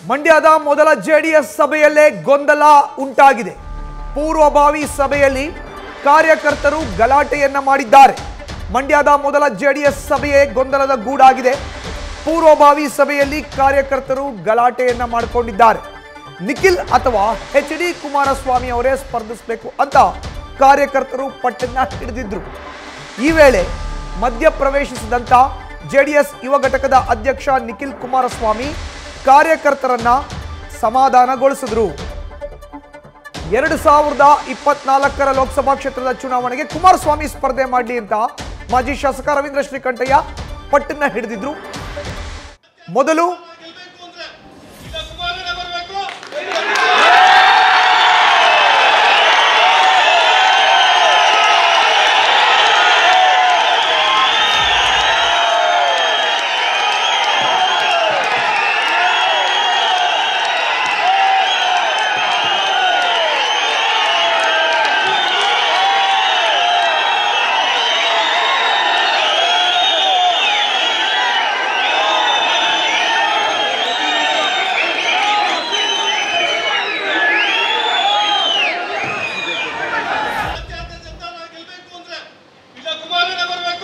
ಮಂಡ್ಯದ ಮೊದಲ ಜೆಡಿಎಸ್ ಸಭೆಯಲ್ಲೇ ಗೊಂದಲ ಉಂಟಾಗಿದೆ ಪೂರ್ವಭಾವಿ ಸಭೆಯಲ್ಲಿ ಕಾರ್ಯಕರ್ತರು ಗಲಾಟೆಯನ್ನ ಮಾಡಿದ್ದಾರೆ ಮಂಡ್ಯದ ಮೊದಲ ಜೆಡಿಎಸ್ ಸಭೆಯೇ ಗೊಂದಲದ ಗೂಡಾಗಿದೆ ಪೂರ್ವಭಾವಿ ಸಭೆಯಲ್ಲಿ ಕಾರ್ಯಕರ್ತರು ಗಲಾಟೆಯನ್ನ ಮಾಡಿಕೊಂಡಿದ್ದಾರೆ ನಿಖಿಲ್ ಅಥವಾ ಎಚ್ ಡಿ ಕುಮಾರಸ್ವಾಮಿ ಅವರೇ ಸ್ಪರ್ಧಿಸಬೇಕು ಅಂತ ಕಾರ್ಯಕರ್ತರು ಪಟ್ಟನ್ನ ಹಿಡಿದಿದ್ರು ಈ ವೇಳೆ ಮಧ್ಯ ಪ್ರವೇಶಿಸಿದಂತ ಜೆಡಿಎಸ್ ಯುವ ಘಟಕದ ಅಧ್ಯಕ್ಷ ನಿಖಿಲ್ ಕುಮಾರಸ್ವಾಮಿ ಕಾರ್ಯಕರ್ತರನ್ನ ಸಮಾಧಾನಗೊಳಿಸಿದ್ರು ಎರಡು ಸಾವಿರದ ಇಪ್ಪತ್ನಾಲ್ಕರ ಲೋಕಸಭಾ ಕ್ಷೇತ್ರದ ಚುನಾವಣೆಗೆ ಕುಮಾರಸ್ವಾಮಿ ಸ್ಪರ್ಧೆ ಮಾಡಲಿ ಅಂತ ಮಾಜಿ ಶಾಸಕ ರವೀಂದ್ರ ಶ್ರೀಕಂಠಯ್ಯ ಪಟ್ಟನ್ನ ಹಿಡಿದಿದ್ರು ಮೊದಲು ಗೆಲ್ಬೇಕು ಅಂದ್ರೆ ಇಲ್ಲ ಕುಮಾರಣ್ಣ ಬರ್ಬೇಕು ಜಾತ್ಯತೀತ ಜನತಾನ ಗೆಲ್ಬೇಕು ಅಂದ್ರೆ ಇಲ್ಲ ಕುಮಾರಣ್ಣ ಬರ್ಬೇಕು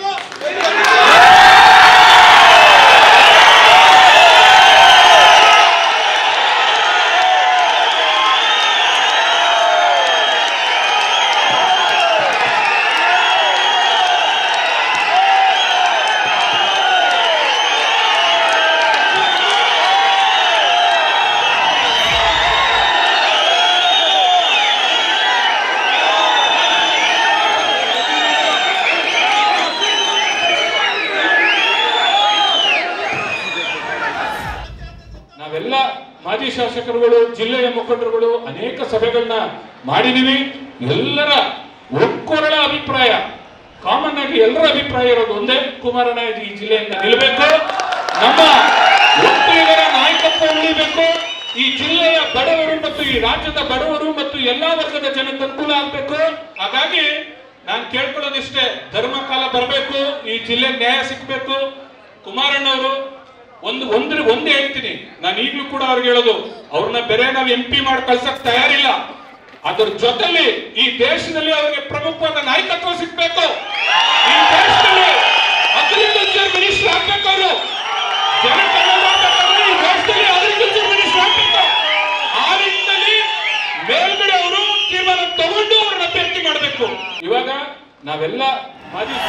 ನಾವೆಲ್ಲ ಮಾಜಿ ಶಾಸಕರುಗಳು ಜಿಲ್ಲೆಯ ಮುಖಂಡರುಗಳು ಅನೇಕ ಸಭೆಗಳನ್ನ ಮಾಡಿದೀವಿ ಎಲ್ಲರ ಒಕ್ಕೊರಳ ಅಭಿಪ್ರಾಯ ಕಾಮನ್ ಆಗಿ ಎಲ್ಲರ ಅಭಿಪ್ರಾಯ ಇರೋದು ಒಂದೇ ಕುಮಾರಣ್ಣ ಈ ಜಿಲ್ಲೆಯಿಂದ ನಿಲ್ಲಬೇಕು ನಮ್ಮ ಒಕ್ಕಲಿಗರ ನಾಯಕತ್ವ ಉಳಿಬೇಕು ಈ ಜಿಲ್ಲೆಯ ಬಡವರು ಮತ್ತು ಈ ರಾಜ್ಯದ ಬಡವರು ಮತ್ತು ಎಲ್ಲಾ ವರ್ಗದ ಜನಕ್ಕೆ ಅನುಕೂಲ ಆಗ್ಬೇಕು ಹಾಗಾಗಿ ನಾನು ಕೇಳ್ಕೊಳ್ಳೋದಿಷ್ಟೇ ಧರ್ಮಕಾಲ ಬರಬೇಕು ಈ ಜಿಲ್ಲೆ ನ್ಯಾಯ ಸಿಗ್ಬೇಕು ಕುಮಾರಣ್ಣವರು ಒಂದು ಒಂದ್ರ ಒಂದೇ ಹೇಳ್ತೀನಿ ನಾನು ಈಗಲೂ ಕೂಡ ಅವ್ರಿಗೆ ಹೇಳೋದು ಅವ್ರನ್ನ ಬೇರೆ ನಾವು ಎಂ ಪಿ ಮಾಡಿ ಕಳ್ಸಕ್ ತಯಾರಿಲ್ಲ ಅದ್ರ ಜೊತೆಲಿ ಈ ದೇಶದಲ್ಲಿ ಅವರಿಗೆ ಪ್ರಮುಖವಾದ ನಾಯಕತ್ವ ಸಿಗ್ಬೇಕು ಈ ದೇಶದಲ್ಲಿ ಅಗ್ರಿಕಲ್ಚರ್ ಮಿನಿಸ್ಟರ್ ಆಗ್ಬೇಕು ಅವರು ಜನ ಕನ್ನಡ ಮಾತಾಡ್ತಾರೆ, ಈ ದೇಶದಲ್ಲಿ ಅಗ್ರಿಕಲ್ಚರ್ ಮಿನಿಸ್ಟರ್ ಆಗ್ಬೇಕು ಆ ನಿಟ್ಟಿನಲ್ಲಿ ಮೇಲ್ಗಡೆ ಅವರು ತೀರ್ಮಾನ ತಗೊಂಡು ಅವ್ರನ್ನ ಅಭ್ಯರ್ಥಿ ಮಾಡಬೇಕು ಇವಾಗ ನಾವೆಲ್ಲ ಮಾಜಿ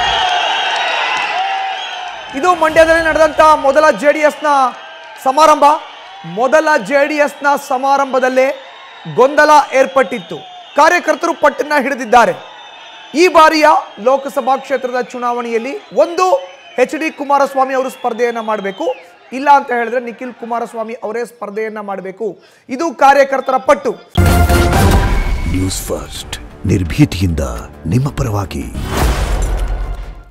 ಇದು ಮಂಡ್ಯದಲ್ಲಿ ನಡೆದಂತ ಮೊದಲ ಜೆ ಡಿ ಎಸ್ನ ಸಮಾರಂಭ ಮೊದಲ ಜೆ ಡಿ ಎಸ್ನ ಸಮಾರಂಭದಲ್ಲೇ ಗೊಂದಲ ಏರ್ಪಟ್ಟಿತ್ತು ಕಾರ್ಯಕರ್ತರು ಪಟ್ಟನ್ನ ಹಿಡಿದಿದ್ದಾರೆ ಈ ಬಾರಿಯ ಲೋಕಸಭಾ ಕ್ಷೇತ್ರದ ಚುನಾವಣೆಯಲ್ಲಿ ಒಂದು ಎಚ್ ಡಿ ಕುಮಾರಸ್ವಾಮಿ ಅವರು ಸ್ಪರ್ಧೆಯನ್ನ ಮಾಡಬೇಕು ಇಲ್ಲ ಅಂತ ಹೇಳಿದ್ರೆ ನಿಖಿಲ್ ಕುಮಾರಸ್ವಾಮಿ ಅವರೇ ಸ್ಪರ್ಧೆಯನ್ನ ಮಾಡಬೇಕು ಇದು ಕಾರ್ಯಕರ್ತರ ಪಟ್ಟು ನ್ಯೂಸ್ ಫಸ್ಟ್ ನಿರ್ಭೀತಿಯಿಂದ ನಿಮ್ಮ ಪರವಾಗಿ